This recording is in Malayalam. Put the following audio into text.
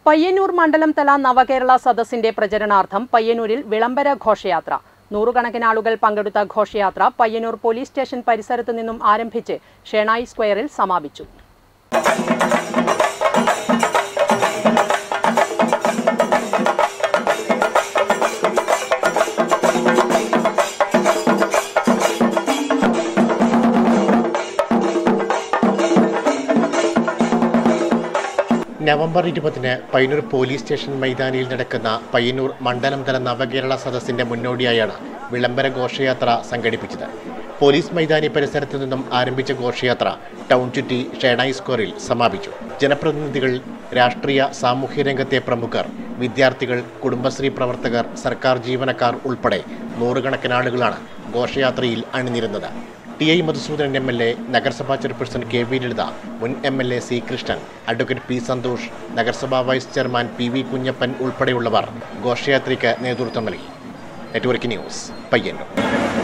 പയ്യന്നൂർ മണ്ഡലം തല നവകേരള സദസ്സിന്റെ പ്രചരണാർത്ഥം പയ്യന്നൂരിൽ വിളംബര ഘോഷയാത്ര നൂറുകണക്കിന് ആളുകൾ പങ്കെടുത്ത ഘോഷയാത്ര പയ്യന്നൂർ പോലീസ് സ്റ്റേഷൻ പരിസരത്തു നിന്നും ആരംഭിച്ച് ഷേണായി സ്ക്വയറിൽ സമാപിച്ചു നവംബർ ഇരുപതിന് പയ്യന്നൂർ പോലീസ് സ്റ്റേഷൻ മൈതാനിയിൽ നടക്കുന്ന പയ്യന്നൂർ മണ്ഡലം തല നവകേരള സദസ്സിന്റെ മുന്നോടിയായാണ് വിളംബര ഘോഷയാത്ര സംഘടിപ്പിച്ചത് പോലീസ് മൈതാനി പരിസരത്തു നിന്നും ആരംഭിച്ച ഘോഷയാത്ര ടൗൺ ചുറ്റി ഷേണായി സ്ക്വയറിൽ സമാപിച്ചു ജനപ്രതിനിധികൾ രാഷ്ട്രീയ സാമൂഹ്യ രംഗത്തെ പ്രമുഖർ വിദ്യാർത്ഥികൾ കുടുംബശ്രീ പ്രവർത്തകർ സർക്കാർ ജീവനക്കാർ ഉൾപ്പെടെ നൂറുകണക്കിന് ആളുകളാണ് ഘോഷയാത്രയിൽ അണിനിരുന്നത് T I Madhusoodanan M L A നഗരസഭാ ചെയർപേഴ്സൺ കെ വി ലളിത മുൻ M L A C Krishnan advocate P Santhosh നഗരസഭാ vice chairman P V Kunhappan ഉൾപ്പെടെയുള്ളവർ ഘോഷയാത്രയ്ക്ക് നേതൃത്വം നൽകി നെറ്റ്വർക്ക് ന്യൂസ് പയ്യന്നൂർ